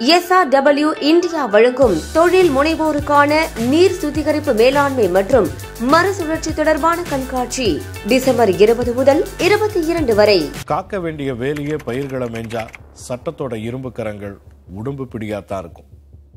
SRW India வழங்கும் தொழில் முனைவோருக்கான நீர் சுத்திகரிப்பு மேலாண்மை மற்றும் மறுசுழற்சி தொடர்பான கண்காட்சி டிசம்பர் இருபது முதல் இருபத்தி இரண்டு வரை காக்க வேண்டிய வேலையே பயிர்களை மேஞ்சா சட்டத்தோட இரும்பு கரங்கள் உடம்பு பிடியாத்தான் இருக்கும்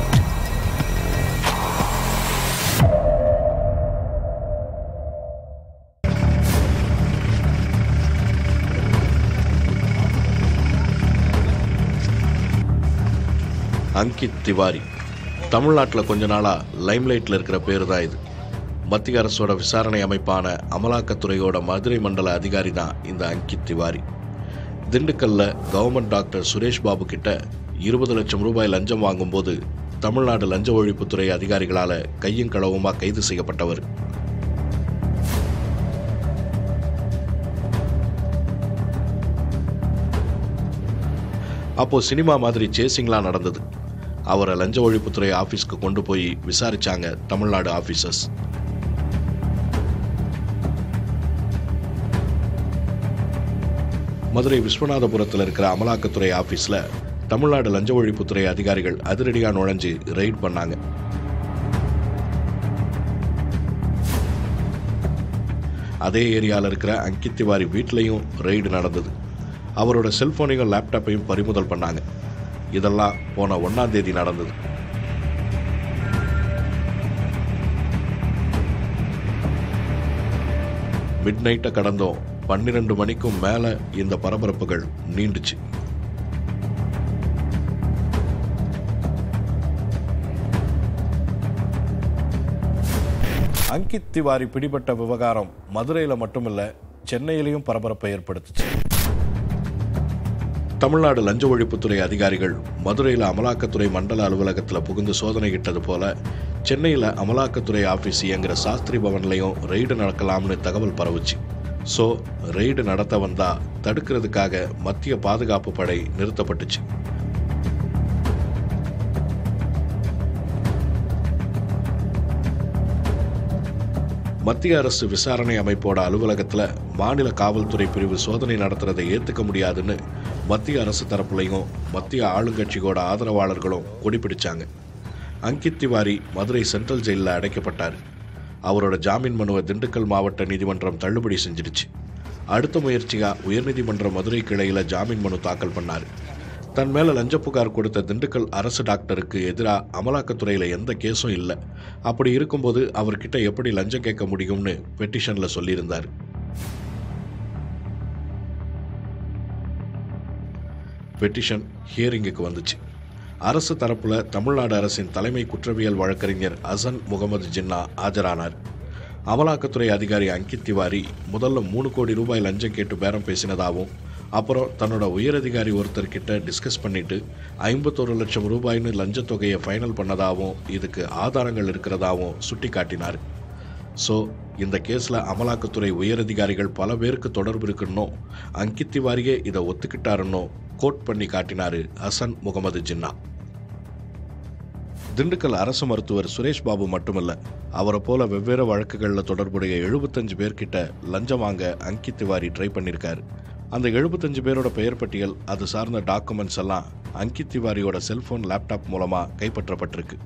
அங்கித் திவாரி தமிழ்நாட்டில் கொஞ்ச நாளாக லைம்லைட்டில் இருக்கிற பேர் தான் இது மத்திய அரசோட விசாரணை அமைப்பான அமலாக்கத்துறையோட மதுரை மண்டல அதிகாரி தான் இந்த அங்கித் திவாரி திண்டுக்கல்ல கவர்மெண்ட் டாக்டர் சுரேஷ் பாபு கிட்ட இருபது லட்சம் ரூபாய் லஞ்சம் வாங்கும்போது தமிழ்நாடு லஞ்ச ஒழிப்புத்துறை அதிகாரிகளால் கையும் களவுமா கைது செய்யப்பட்டவர் அப்போ சினிமா மாதிரி சேசிங்லாம் நடந்தது அவரை லஞ்ச ஒழிப்புத்துறை ஆஃபீஸ்க்கு கொண்டு போய் விசாரிச்சாங்க தமிழ்நாடு ஆஃபீஸர்ஸ் மதுரை விஸ்வநாதபுரத்தில் இருக்கிற அமலாக்கத்துறை ஆஃபீஸில் தமிழ்நாடு லஞ்ச ஒழிப்புத்துறை அதிகாரிகள் அதிரடியாக நுழைஞ்சு ரெய்ட் பண்ணாங்க அதே ஏரியாவில் இருக்கிற அங்கித் திவாரி வீட்லேயும் ரெய்டு நடந்தது அவரோட செல்போனையும் லேப்டாப்பையும் பறிமுதல் பண்ணாங்க இதெல்லாம் போன ஒன்றாம் தேதி நடந்தது மிட் நைட்டை கடந்தோம் பன்னிரெண்டு மணிக்கும் மேலே இந்த பரபரப்புகள் நீண்டுச்சு அங்கித் திவாரி பிடிபட்ட விவகாரம் மதுரையில் மட்டுமில்ல சென்னையிலையும் பரபரப்பை ஏற்படுத்துச்சு தமிழ்நாடு லஞ்ச ஒழிப்புத்துறை அதிகாரிகள் மதுரையில் அமலாக்கத்துறை மண்டல அலுவலகத்தில் புகுந்து சோதனையிட்டது போல சென்னையில் அமலாக்கத்துறை ஆஃபீஸ் இயங்குற சாஸ்திரி பவன்லையும் ரெய்டு நடக்கலாம்னு தகவல் பரவுச்சு ஸோ ரெய்டு நடத்த வந்தா தடுக்கிறதுக்காக மத்திய பாதுகாப்பு படை நிறுத்தப்பட்டுச்சு மத்திய அரசு விசாரணை அமைப்போட அலுவலகத்தில் மாநில காவல்துறை பிரிவு சோதனை நடத்துறதை ஏற்றுக்க முடியாதுன்னு மத்திய அரசு தரப்புலையும் மத்திய ஆளுங்கட்சியோட ஆதரவாளர்களும் கொடிபிடிச்சாங்க அங்கித் திவாரி மதுரை சென்ட்ரல் ஜெயிலில் அடைக்கப்பட்டார் அவரோட ஜாமீன் மனுவை திண்டுக்கல் மாவட்ட நீதிமன்றம் தள்ளுபடி செஞ்சிடுச்சு அடுத்த முயற்சியாக உயர்நீதிமன்ற மதுரை கிளையில் ஜாமீன் மனு தாக்கல் பண்ணார் தன் மேலே லஞ்ச புகார் கொடுத்த திண்டுக்கல் அரசு டாக்டருக்கு எதிராக அமலாக்கத்துறையில் எந்த கேஸும் இல்லை அப்படி இருக்கும்போது அவர்கிட்ட எப்படி லஞ்சம் கேட்க முடியும்னு பெட்டிஷனில் சொல்லியிருந்தார் பெட்டிஷன் ஹியரிங்குக்கு வந்துச்சு அரசு தரப்புல தமிழ்நாடு அரசின் தலைமை குற்றவியல் வழக்கறிஞர் அசன் முகமது ஜின்னா ஆஜரானார் அமலாக்கத்துறை அதிகாரி அங்கித் திவாரி முதல்ல மூணு கோடி ரூபாய் லஞ்சம் கேட்டு பேரம் பேசினதாகவும் அப்புறம் தன்னோட உயரதிகாரி ஒருத்தர்கிட்ட டிஸ்கஸ் பண்ணிட்டு ஐம்பத்தோரு லட்சம் ரூபாய்னு லஞ்சத் தொகையை ஃபைனல் பண்ணதாகவும் இதுக்கு ஆதாரங்கள் இருக்கிறதாகவும் சுட்டி காட்டினார் ஸோ இந்த கேஸில் அமலாக்கத்துறை உயரதிகாரிகள் பல பேருக்கு தொடர்பு இருக்குன்னோ அங்கித் திவாரியே இதை ஒத்துக்கிட்டாருன்னோ கோட் பண்ணி காட்டினாரு ஹசன் முகமது ஜின்னா திண்டுக்கல் அரசு மருத்துவர் சுரேஷ் பாபு மட்டுமல்ல அவரை போல வெவ்வேறு வழக்குகளில் தொடர்புடைய எழுபத்தஞ்சு பேர்கிட்ட லஞ்சம் வாங்க அங்கித் திவாரி ட்ரை பண்ணியிருக்காரு அந்த எழுபத்தஞ்சு பேரோட பெயர் பட்டியல் அது சார்ந்த டாக்குமெண்ட்ஸ் எல்லாம் அங்கித் திவாரியோட செல்போன் லேப்டாப் மூலமாக கைப்பற்றப்பட்டிருக்கு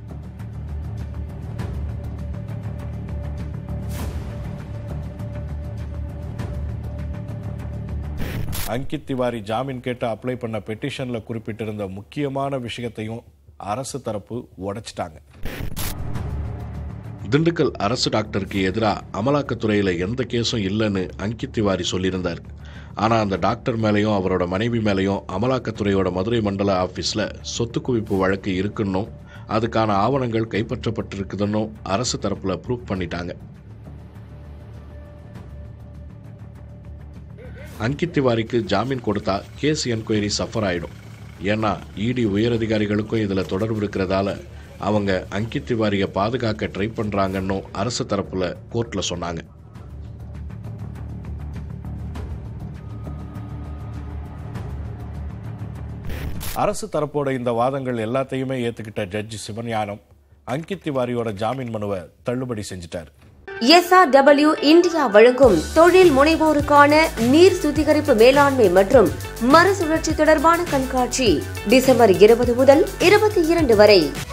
அங்கித் திவாரி ஜாமீன் கேட்டு அப்ளை பண்ண பெட்டிஷனில் குறிப்பிட்டிருந்த முக்கியமான விஷயத்தையும் அரசு தரப்பு உடைச்சிட்டாங்க திண்டுக்கல் அரசு டாக்டருக்கு எதிராக அமலாக்கத்துறையில் எந்த கேஸும் இல்லைன்னு அங்கித் திவாரி சொல்லியிருந்தார் ஆனால் அந்த டாக்டர் மேலேயும் அவரோட மனைவி மேலேயும் அமலாக்கத்துறையோட மதுரை மண்டல ஆஃபீஸில் சொத்து குவிப்பு வழக்கு இருக்குன்னும் அதுக்கான ஆவணங்கள் கைப்பற்றப்பட்டிருக்குதுன்னும் அரசு தரப்பில் ப்ரூவ் பண்ணிட்டாங்க அங்கித் திவாரிக்கு ஜாமீன் கொடுத்தா கேஸ் என்கொயரி சஃபர் ஆயிடும் ஏன்னா இடி உயரதிகாரிகளுக்கும் இதில் தொடர்பு இருக்கிறதால அவங்க அங்கித் திவாரியை பாதுகாக்க ட்ரை பண்ணுறாங்கன்னு அரசு தரப்பில் கோர்ட்டில் சொன்னாங்க அரசு தரப்போட இந்த வாதங்கள் எல்லாத்தையுமே ஏற்றுக்கிட்ட ஜட்ஜி சிவஞானம் அங்கித் திவாரியோட ஜாமீன் மனுவை தள்ளுபடி செஞ்சிட்டார் எஸ்ஆர்டபிள்யூ இந்தியா வழங்கும் தொழில் முனைவோருக்கான நீர் சுத்திகரிப்பு மேலாண்மை மற்றும் மறுசுழற்சி தொடர்பான கண்காட்சி டிசம்பர் இருபது முதல் இருபத்தி இரண்டு வரை